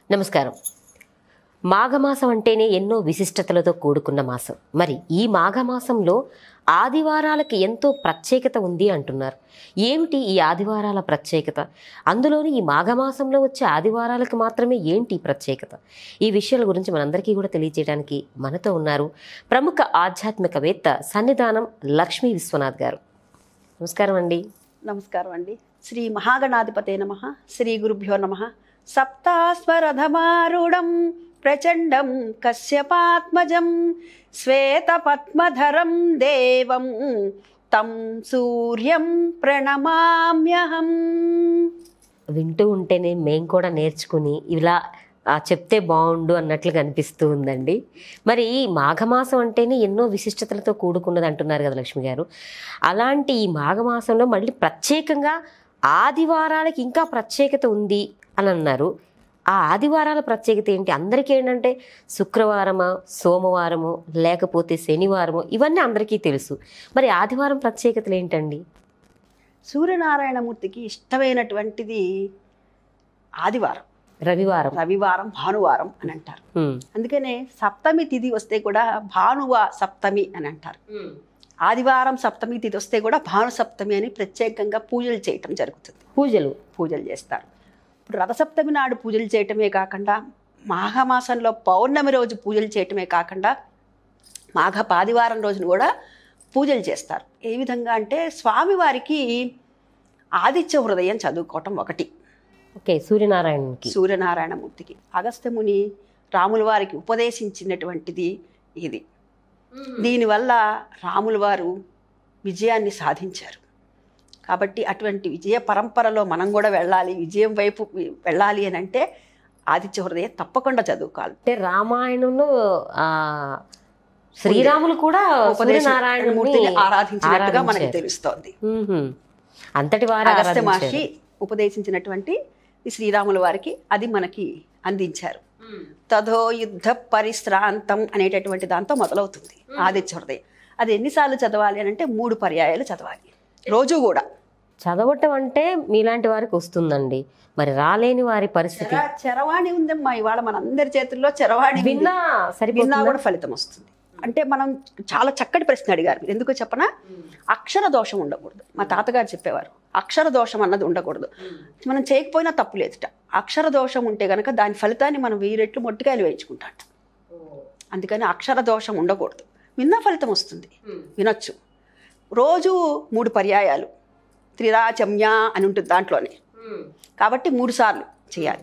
నమస్కారం మాఘమాసం అంటేనే ఎన్నో విశిష్టతలతో కూడుకున్న మాసం మరి ఈ మాఘమాసంలో ఆదివారాలకి ఎంతో ప్రత్యేకత ఉంది అంటున్నారు ఏమిటి ఈ ఆదివారాల ప్రత్యేకత అందులోని ఈ మాఘమాసంలో వచ్చే ఆదివారాలకు మాత్రమే ఏంటి ఈ ప్రత్యేకత ఈ విషయాల గురించి మనందరికీ కూడా తెలియజేయడానికి మనతో ఉన్నారు ప్రముఖ ఆధ్యాత్మికవేత్త సన్నిధానం లక్ష్మీ విశ్వనాథ్ గారు నమస్కారం అండి నమస్కారం అండి శ్రీ మహాగణాధిపతే నమ శ్రీ గురుభ్యో నమ సప్తాస్వరథమారుఢం ప్రచండం కశ్యపాత్మజం శ్వేతపద్మధరం దేవం తం సూర్యం ప్రణమామ్యహం వింటూ ఉంటేనే మేం కూడా నేర్చుకుని ఇలా ఆ, చెప్తే బాగుండు అన్నట్లుగా అనిపిస్తూ ఉందండి మరి ఈ మాఘమాసం అంటేనే ఎన్నో విశిష్టతలతో కూడుకున్నది అంటున్నారు కదా లక్ష్మి గారు అలాంటి ఈ మాఘమాసంలో మళ్ళీ ప్రత్యేకంగా ఆదివారాలకి ఇంకా ప్రత్యేకత ఉంది అని అన్నారు ఆ ఆదివారాల ప్రత్యేకత ఏంటి అందరికీ ఏంటంటే శుక్రవారమా సోమవారము లేకపోతే శనివారము ఇవన్నీ అందరికీ తెలుసు మరి ఆదివారం ప్రత్యేకతలు ఏంటండి సూర్యనారాయణమూర్తికి ఇష్టమైనటువంటిది ఆదివారం రవివారం రవివారం భానువారం అని అంటారు ఉమ్. అందుకనే సప్తమి తిథి వస్తే కూడా భానువ సప్తమి అని అంటారు ఆదివారం సప్తమి తిథి వస్తే కూడా భాను సప్తమి అని ప్రత్యేకంగా పూజలు చేయటం జరుగుతుంది పూజలు పూజలు చేస్తారు ఇప్పుడు రథసప్తమి నాడు పూజలు చేయటమే కాకుండా మాఘమాసంలో పౌర్ణమి రోజు పూజలు చేయటమే కాకుండా మాఘ పాదివారం రోజున కూడా పూజలు చేస్తారు ఏ విధంగా అంటే స్వామివారికి ఆదిత్య హృదయం చదువుకోవటం ఒకటి ఓకే సూర్యనారాయణకి సూర్యనారాయణమూర్తికి అగస్త్యముని రాముల వారికి ఉపదేశించినటువంటిది ఇది దీనివల్ల రాముల వారు విజయాన్ని సాధించారు కాబట్టి అటువంటి విజయ పరంపరలో మనం కూడా వెళ్ళాలి విజయం వైపు వెళ్ళాలి అని అంటే ఆదిత్య హృదయం తప్పకుండా చదువుకోవాలి అంటే రామాయణంలో ఆ శ్రీరాములు కూడా సూర్యనారాయణమూర్తిని మూర్తిని ఆరాధించినట్టుగా మనకి ఆరాధించారు. తెలుస్తోంది మ్మ్హ్మ్. అంతటి వారు అగస్త్య ఆరాధించారు. మహర్షి ఉపదేశించినటువంటి ఈ శ్రీరాముల వారికి అది మనకి అందించారు తథో యుద్ధ పరిశ్రాంతం అనేటటువంటి దాంతో మొదలవుతుంది ఆదిత్య హృదయం అది ఎన్నిసార్లు చదవాలి అని అంటే మూడు పర్యాయాలు చదవాలి రోజు కూడా చదవటం అంటే మీలాంటి వారికి వస్తుందండి మరి రాలేని వారి పరిస్థితి చర- చరవాణి ఉందమ్మా ఇవాళ మన అందరి చేతుల్లో చరవాణి ఉంది. విన్నా విన్నా సరిపోతుందా కూడా ఫలితం వస్తుంది అంటే మనం చాలా చక్కటి ప్రశ్న అడిగారు మీరు ఎందుకు చెప్పనా అక్షర దోషం ఉండకూడదు మా తాతగారు చెప్పేవారు అక్షర దోషం అన్నది ఉండకూడదు మనం చేయకపోయినా తప్పు లేదుట అక్షర దోషం ఉంటే గనక దాని ఫలితాన్ని మనం వెయ్యి రెట్లు మొట్టికాయలు వేయించుకుంటాం అందుకని అక్షర దోషం ఉండకూడదు విన్నా ఫలితం వస్తుంది వినొచ్చు రోజు మూడు పర్యాయాలు త్రిరాచమ్య అని ఉంటుంది దాంట్లోనే కాబట్టి మూడు సార్లు చేయాలి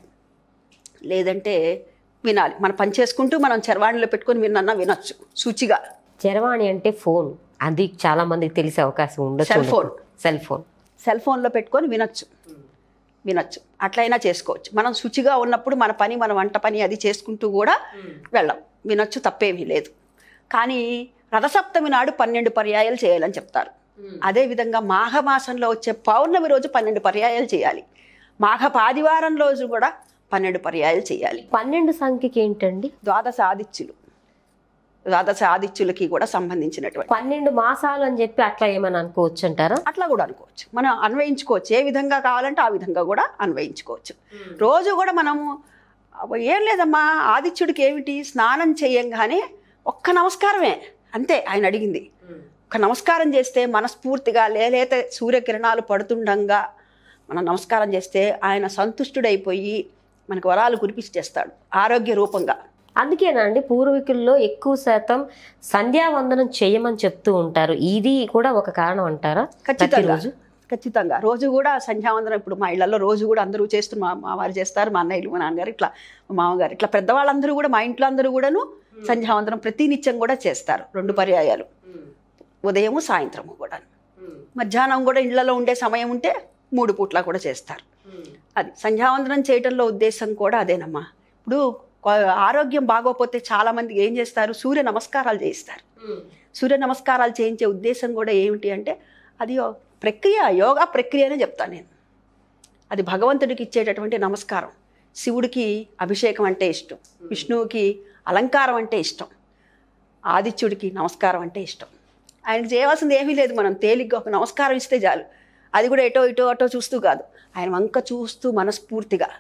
లేదంటే వినాలి మనం పని చేసుకుంటూ మనం చరవాణిలో పెట్టుకొని విన్నా వినొచ్చు సూచిగా చరవాణి అంటే ఫోన్ అది చాలా మందికి తెలిసే అవకాశం ఉండదు cell phone. Cell phone cell ఫోన్లో పెట్టుకొని వినొచ్చు వినొచ్చు అట్లయినా చేసుకోవచ్చు మనం శుచిగా ఉన్నప్పుడు మన పని మన వంట పని అది చేసుకుంటూ కూడా వెళ్ళం వినొచ్చు తప్పేమీ లేదు కానీ రథసప్తమి నాడు పన్నెండు పర్యాయాలు చేయాలని చెప్తారు అదేవిధంగా మాఘమాసంలో వచ్చే పౌర్ణమి రోజు పన్నెండు పర్యాయాలు చేయాలి మాఘ పాదివారం రోజు కూడా పన్నెండు పర్యాయాలు చేయాలి పన్నెండు సంఖ్యకి ఏంటండి ద్వాదశ ఆదిత్యులు ద్వాదశ ఆదిత్యులకి కూడా సంబంధించినటువంటి పన్నెండు మాసాలు అని చెప్పి అట్లా ఏమైనా అనుకోవచ్చు అంటారా అట్లా కూడా అనుకోవచ్చు మనం అన్వయించుకోవచ్చు ఏ విధంగా కావాలంటే ఆ విధంగా కూడా అన్వయించుకోవచ్చు రోజు కూడా మనము అబ్బో, ఏం లేదమ్మా ఆదిత్యుడికి ఏమిటి స్నానం చేయంగానే ఒక్క నమస్కారమే అంతే ఆయన అడిగింది ఒక నమస్కారం చేస్తే మనస్ఫూర్తిగా లేలేత సూర్యకిరణాలు పడుతుండగా మనం నమస్కారం చేస్తే ఆయన సంతుష్టుడైపోయి మనకు వరాలు కురిపించేస్తాడు ఆరోగ్య రూపంగా అందుకేనా అండి పూర్వీకుల్లో ఎక్కువ శాతం సంధ్యావందనం చేయమని చెప్తూ ఉంటారు ఇది కూడా ఒక కారణం అంటారా ఖచ్చితంగా ప్రతిరోజు ఖచ్చితంగా రోజు కూడా సంధ్యావందనం ఇప్పుడు మా ఇళ్లలో రోజు కూడా అందరూ చేస్తున్న మా మా వారు చేస్తారు మా అన్నయ్యలు మా నాన్నగారు ఇట్లా మా మామగారు ఇట్లా పెద్దవాళ్ళందరూ కూడా మా ఇంట్లో అందరూ కూడాను సంధ్యావందనం ప్రతి నిత్యం కూడా చేస్తారు రెండు పర్యాయాలు ఉదయము సాయంత్రము కూడా మధ్యాహ్నం కూడా ఇళ్లలో ఉండే సమయం ఉంటే మూడు పూట్ల కూడా చేస్తారు అది సంధ్యావందనం చేయటంలో ఉద్దేశం కూడా అదేనమ్మా ఇప్పుడు కొ- ఆరోగ్యం బాగోపోతే చాలా మంది ఏం చేస్తారు సూర్య నమస్కారాలు చేయిస్తారు సూర్య నమస్కారాలు చేయించే ఉద్దేశం కూడా ఏమిటి అంటే అది ఓ ప్రక్రియ యోగా ప్రక్రియ అనే చెప్తాను నేను అది భగవంతుడికి ఇచ్చేటటువంటి నమస్కారం శివుడికి అభిషేకం అంటే ఇష్టం విష్ణువుకి అలంకారం అంటే ఇష్టం ఆదిత్యుడికి నమస్కారం అంటే ఇష్టం ఆయనకు చేయవలసింది ఏమీ లేదు మనం తేలిగ్గా ఒక నమస్కారం ఇస్తే చాలు అది కూడా ఎటో ఇటో అటో చూస్తూ కాదు ఆయన వంక చూస్తూ మనస్ఫూర్తిగా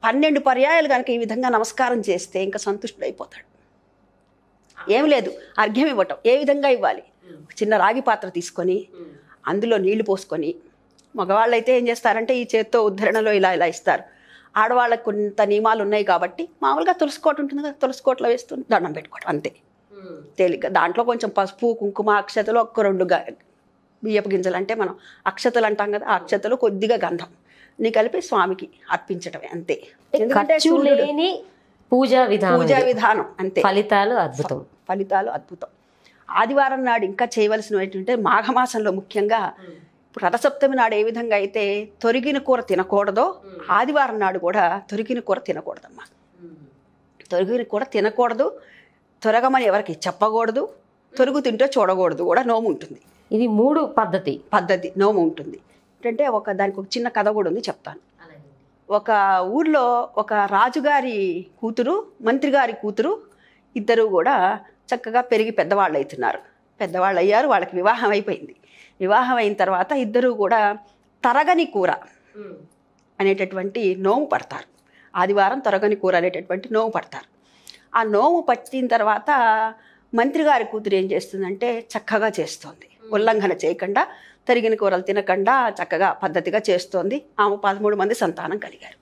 పన్నెండు పర్యాయాలు కనుక ఈ విధంగా నమస్కారం చేస్తే ఇంకా సంతుష్టుడైపోతాడు ఏం లేదు అర్ఘ్యం ఇవ్వటం ఏ విధంగా ఇవ్వాలి ఒక చిన్న రాగి పాత్ర తీసుకొని అందులో నీళ్లు పోసుకొని మగవాళ్ళు అయితే ఏం చేస్తారంటే ఈ చేత్తో ఉద్ధరణలో ఇలా ఇలా ఇస్తారు ఆడవాళ్ళకు కొంత నియమాలు ఉన్నాయి కాబట్టి మామూలుగా తులసికోట ఉంటుంది కదా తులసికోటలో వేస్తూ దండం పెట్టుకోవడం అంతే తేలిగ్గా దాంట్లో కొంచెం పసుపు కుంకుమ అక్షతలు ఒక్క రెండు గ- బియ్యపు గింజలు అంటే మనం అక్షతలు అంటాం కదా ఆ అక్షతలు కొద్దిగా గంధం నీ కలిపి స్వామికి అర్పించడమే అంతే ఎందుకంటే ఖర్చు సూర్యుడు లేని పూజా విధానం పూజా ఇది. విధానం అంతే ఫలితాలు అద్భుతం ఫలితాలు అద్భుతం ఆదివారం నాడు ఇంకా చేయవలసిన ఏంటంటే మాఘమాసంలో ముఖ్యంగా ఇప్పుడు రథసప్తమి నాడు ఏ విధంగా అయితే తొరిగిన కూర తినకూడదో ఆదివారం నాడు కూడా తొరిగిన కూర తినకూడదమ్మా తొరిగిన కూర తినకూడదు తొరగమని ఎవరికి చెప్పకూడదు తొరుగు తింటే చూడకూడదు కూడా నోము ఉంటుంది ఇది మూడు పద్ధతి పద్ధతి నోము ఉంటుంది ఏంటంటే ఒక దానికి ఒక చిన్న కథ కూడా ఉంది చెప్తాను ఒక ఊర్లో ఒక రాజుగారి కూతురు మంత్రి గారి కూతురు ఇద్దరు కూడా చక్కగా పెరిగి పెద్దవాళ్ళు అవుతున్నారు పెద్దవాళ్ళు అయ్యారు వాళ్ళకి వివాహం అయిపోయింది వివాహం అయిన తర్వాత ఇద్దరు కూడా తరగని కూర అనేటటువంటి నోము పడతారు ఆదివారం తొరగని కూర అనేటటువంటి నోము పడతారు ఆ నోము పట్టిన తర్వాత మంత్రి గారి కూతురు ఏం చేస్తుందంటే చక్కగా చేస్తోంది ఉల్లంఘన చేయకుండా తరిగిన కూరలు తినకుండా చక్కగా పద్ధతిగా చేస్తోంది ఆమె పదమూడు మంది సంతానం కలిగారు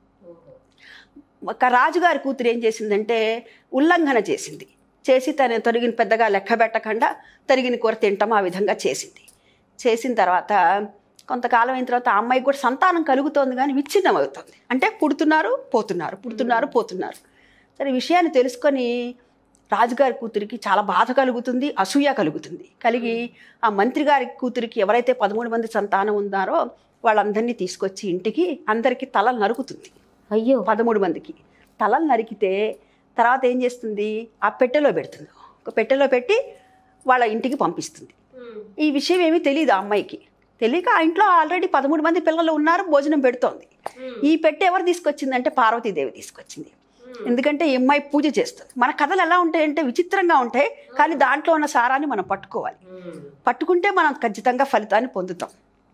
ఒక రాజుగారి కూతురు ఏం చేసిందంటే ఉల్లంఘన చేసింది చేసి తను తొరిగిన పెద్దగా లెక్క పెట్టకుండా తరిగిన కూర తింటాం ఆ విధంగా చేసింది చేసిన తర్వాత కొంతకాలం అయిన తర్వాత ఆ అమ్మాయికి కూడా సంతానం కలుగుతోంది కానీ విచ్ఛిన్నం అవుతుంది అంటే పుడుతున్నారు పోతున్నారు పుడుతున్నారు పోతున్నారు సరే ఈ విషయాన్ని తెలుసుకొని రాజుగారి కూతురికి చాలా బాధ కలుగుతుంది అసూయ కలుగుతుంది కలిగి ఆ మంత్రి గారి కూతురికి ఎవరైతే పదమూడు మంది సంతానం ఉన్నారో వాళ్ళందరినీ తీసుకొచ్చి ఇంటికి అందరికీ తలలు నరుకుతుంది అయ్యో పదమూడు మందికి తలలు నరికితే తర్వాత ఏం చేస్తుంది ఆ పెట్టెలో పెడుతుంది ఒక పెట్టెలో పెట్టి వాళ్ళ ఇంటికి పంపిస్తుంది ఈ విషయం ఏమీ తెలియదు ఆ అమ్మాయికి తెలియక ఆ ఇంట్లో ఆల్రెడీ పదమూడు మంది పిల్లలు ఉన్నారు భోజనం పెడుతోంది ఈ పెట్టె ఎవరు తీసుకొచ్చిందంటే పార్వతీదేవి తీసుకొచ్చింది ఎందుకంటే ఈ అమ్మాయి పూజ చేస్తుంది మన కథలు ఎలా ఉంటాయంటే విచిత్రంగా ఉంటాయి కానీ దాంట్లో ఉన్న సారాన్ని మనం పట్టుకోవాలి పట్టుకుంటే మనం ఖచ్చితంగా ఫలితాన్ని పొందుతాం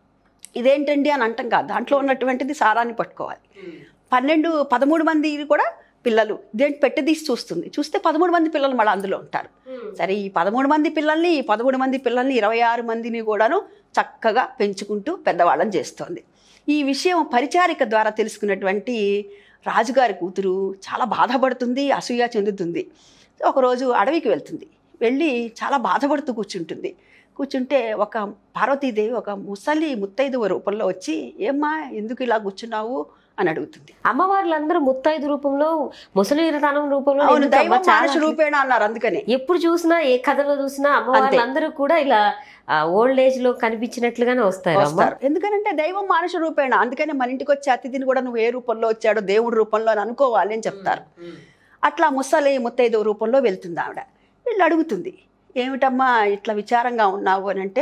ఇదేంటండి అని అంటాం కాదు దాంట్లో ఉన్నటువంటిది సారాన్ని పట్టుకోవాలి పన్నెండు పదమూడు మంది కూడా పిల్లలు ఇదేంటి పెట్టె తీసి చూస్తుంది చూస్తే పదమూడు మంది పిల్లలు మళ్ళీ అందులో ఉంటారు సరే ఈ పదమూడు మంది పిల్లల్ని ఈ పదమూడు మంది పిల్లల్ని ఇరవై ఆరు మందిని కూడాను చక్కగా పెంచుకుంటూ పెద్దవాళ్ళని చేస్తోంది ఈ విషయం పరిచారిక ద్వారా తెలుసుకున్నటువంటి రాజుగారి కూతురు చాలా బాధపడుతుంది అసూయ చెందుతుంది ఒకరోజు అడవికి వెళ్తుంది వెళ్ళి చాలా బాధపడుతూ కూర్చుంటుంది కూర్చుంటే ఒక పార్వతీదేవి ఒక ముసలి ముత్తైదువ రూపంలో వచ్చి ఏమ్మా ఎందుకు ఇలా కూర్చున్నావు అని అడుగుతుంది అమ్మవార్లందరూ ముత్తైదు రూపంలో ముసలితనం రూపంలో అవును ఎందుకు అమ్మ దైవం చాలా మానస రూపేణ అన్నారు అందుకనే ఎప్పుడు చూసినా ఏ కథలో చూసినా అమ్మవార్లందరూ కూడా ఇలా ఓల్డ్ ఏజ్ లో కనిపించినట్లుగానే వస్తారు అమ్మ వస్తారు ఎందుకనంటే దైవం మానుష రూపేణ అందుకనే మన ఇంటికి వచ్చే అతిథిని కూడా నువ్వు ఏ రూపంలో వచ్చాడో దేవుడి రూపంలో అని అనుకోవాలి అని చెప్తారు అట్లా ముసలి ముత్తైదు రూపంలో వెళ్తుంది ఆవిడ వీళ్ళు అడుగుతుంది ఏమిటమ్మా ఇట్లా విచారంగా ఉన్నావు అని అంటే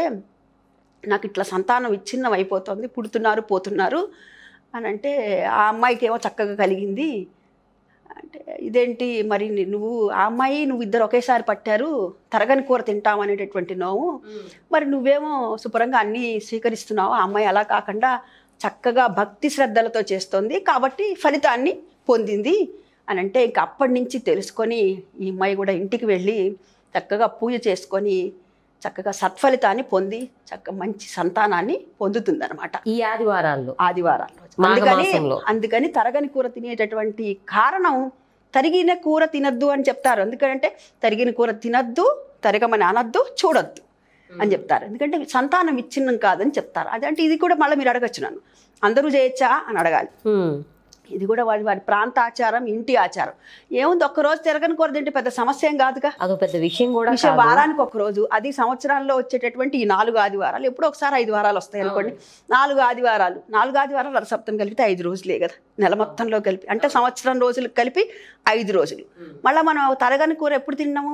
నాకు ఇట్లా సంతానం విచ్ఛిన్నం అయిపోతుంది పుడుతున్నారు పోతున్నారు అని అంటే ఆ అమ్మాయికి ఏమో చక్కగా కలిగింది అంటే ఇదేంటి మరి ని- నువ్వు ఆ అమ్మాయి నువ్వు ఇద్దరు ఒకేసారి పట్టారు తరగని కూర తింటాం అనేటటువంటి నోవు మరి నువ్వేమో శుభ్రంగా అన్నీ స్వీకరిస్తున్నావు ఆ అమ్మాయి అలా కాకుండా చక్కగా భక్తి శ్రద్ధలతో చేస్తోంది కాబట్టి ఫలితాన్ని పొందింది అని అంటే ఇంక అప్పటి నుంచి తెలుసుకొని ఈ అమ్మాయి కూడా ఇంటికి వెళ్ళి చక్కగా పూజ చేసుకొని చక్కగా సత్ఫలితాన్ని పొంది చక్క మంచి సంతానాన్ని పొందుతుందన్నమాట ఈ ఆదివారాల్లో ఆదివారాల రోజు అందుకని మాఘమాసంలో. అందుకని తరగని కూర తినేటటువంటి కారణం తరిగిన కూర తినద్దు అని చెప్తారు ఎందుకంటే తరిగిన కూర తినద్దు తరగమని అనద్దు చూడొద్దు అని చెప్తారు ఎందుకంటే సంతానం విచ్ఛిన్నం కాదని చెప్తారు అదంటే ఇది కూడా మళ్ళీ మీరు అడగచ్చు నన్ను అందరూ చేయొచ్చా అని అడగాలి ఉమ్. ఇది కూడా వారి వారి ప్రాంత ఆచారం ఇంటి ఆచారం ఏముంది ఒక్కరోజు తిరగని కూర తింటే పెద్ద సమస్య ఏం కాదుగా అదో పెద్ద విషయం కూడా విషయం కాదు. వారానికి ఒక రోజు అది సంవత్సరాల్లో వచ్చేటటువంటి ఈ నాలుగు ఆదివారాలు ఎప్పుడో ఒకసారి ఐదు వారాలు వస్తాయి అనుకోండి నాలుగు ఆదివారాలు నాలుగు ఆదివారాలు రథసప్తం కలిపితే ఐదు రోజులే కదా నెల మొత్తంలో కలిపి అంటే సంవత్సరం రోజులు కలిపి ఐదు రోజులు మళ్ళీ మనం తరగని కూర ఎప్పుడు తిన్నాము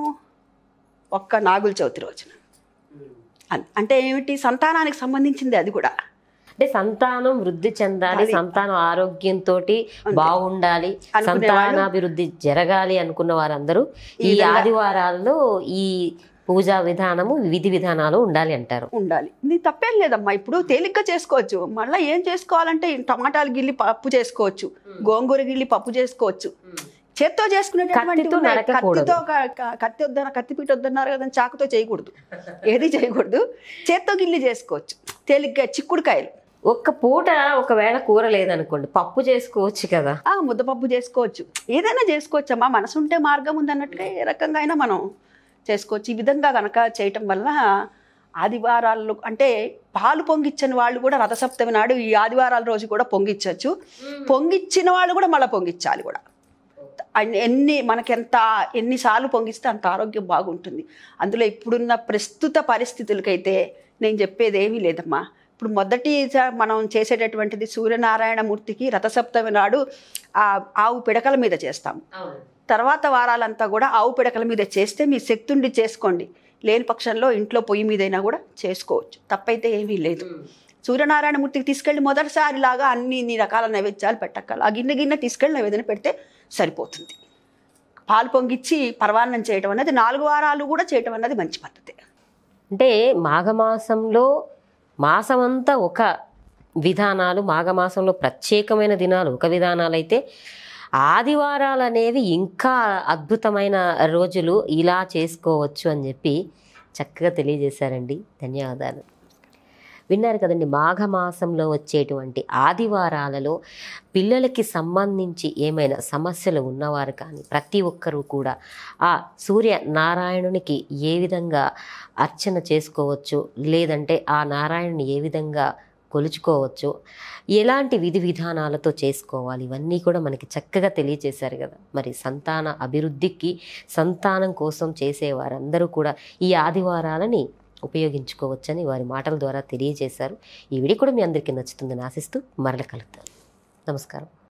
ఒక్క నాగుల చవితి రోజున అన్- అంటే ఏమిటి సంతానానికి సంబంధించింది అది కూడా అంటే సంతానం వృద్ధి చెందాలి సంతానం ఆరోగ్యంతో బాగుండాలి అనుకునేవాళ్ళు. సంతానాభివృద్ధి జరగాలి అనుకున్న వారందరూ ఈ ఆదివారాల్లో ఈ పూజా విధానము విధి విధానాలు ఉండాలి అంటారు ఉండాలి నీ తప్పేం లేదమ్మా ఇప్పుడు తేలిగ్గా చేసుకోవచ్చు మళ్ళీ ఏం చేసుకోవాలంటే టమాటాలు గిల్లి పప్పు చేసుకోవచ్చు గోంగూర గిల్లి పప్పు చేసుకోవచ్చు చేత్తో చేసుకునేటటువంటి కత్తితో ఉన్నాయి. నరకకూడదు. కత్తితో క- క- కత్తి వద్దన కత్తిపీట వద్దన్నారు కదా చాకుతో చేయకూడదు ఏది చేయకూడదు చేత్తో గిల్లి చేసుకోవచ్చు తేలిగ్గా చిక్కుడుకాయలు ఒక్క పూట ఒకవేళ కూర లేదనుకోండి పప్పు చేసుకోవచ్చు కదా ఆ ముద్దపప్పు చేసుకోవచ్చు ఏదైనా చేసుకోవచ్చమ్మా మనసు ఉంటే మార్గం ఉందన్నట్టుగా ఏ రకంగా అయినా మనం చేసుకోవచ్చు ఈ విధంగా కనుక చేయటం వల్ల ఆదివారాల్లో అంటే పాలు పొంగిచ్చని వాళ్ళు కూడా రథసప్తమి నాడు ఈ ఆదివారాల రోజు కూడా పొంగిచ్చచ్చు పొంగిచ్చిన వాళ్ళు కూడా మళ్ళీ పొంగిచ్చాలి కూడా అన్ని- ఎన్ని మనకెంత ఎన్నిసార్లు పొంగిస్తే అంత ఆరోగ్యం బాగుంటుంది అందులో ఇప్పుడున్న ప్రస్తుత పరిస్థితులకైతే నేను చెప్పేది ఏమీ లేదమ్మా ఇప్పుడు మొదటి స- మనం చేసేటటువంటిది సూర్యనారాయణ మూర్తికి రథసప్తమి నాడు ఆ ఆవు పిడకల మీద చేస్తాం తర్వాత వారాలంతా కూడా ఆవు పిడకల మీద చేస్తే మీ శక్తి ఉండి చేసుకోండి లేని పక్షంలో ఇంట్లో పొయ్యి మీదైనా కూడా చేసుకోవచ్చు తప్పైతే ఏమీ లేదు సూర్యనారాయణ మూర్తికి తీసుకెళ్ళి మొదటిసారి లాగా అన్ని ఇన్ని రకాల నైవేద్యాలు పెట్టక్కల ఆ గిన్నె గిన్నె తీసుకెళ్ళి నైవేద్యం పెడితే సరిపోతుంది పాలు పొంగిచ్చి పర్వాన్నం చేయటం అనేది నాలుగు వారాలు కూడా చేయటం అన్నది మంచి పద్ధతి అంటే మాఘమాసంలో మాసమంతా ఒక విధానాలు మాఘమాసంలో ప్రత్యేకమైన దినాలు ఒక విధానాలు అయితే ఆదివారాలు అనేవి ఇంకా అద్భుతమైన రోజులు ఇలా చేసుకోవచ్చు అని చెప్పి చక్కగా తెలియజేశారండి ధన్యవాదాలు విన్నారు కదండి మాఘమాసంలో వచ్చేటువంటి ఆదివారాలలో పిల్లలకి సంబంధించి ఏమైనా సమస్యలు ఉన్నవారు కానీ ప్రతి ఒక్కరూ కూడా ఆ సూర్య నారాయణునికి ఏ విధంగా అర్చన చేసుకోవచ్చు లేదంటే ఆ నారాయణుని ఏ విధంగా కొలుచుకోవచ్చు ఎలాంటి విధి విధానాలతో చేసుకోవాలి ఇవన్నీ కూడా మనకి చక్కగా తెలియజేశారు కదా మరి సంతాన అభివృద్ధికి సంతానం కోసం చేసేవారందరూ కూడా ఈ ఆదివారాలని ఉపయోగించుకోవచ్చని వారి మాటల ద్వారా తెలియజేశారు ఈ వీడియో కూడా మీ అందరికీ నచ్చుతుందని ఆశిస్తూ మరల కలుద్దాం నమస్కారం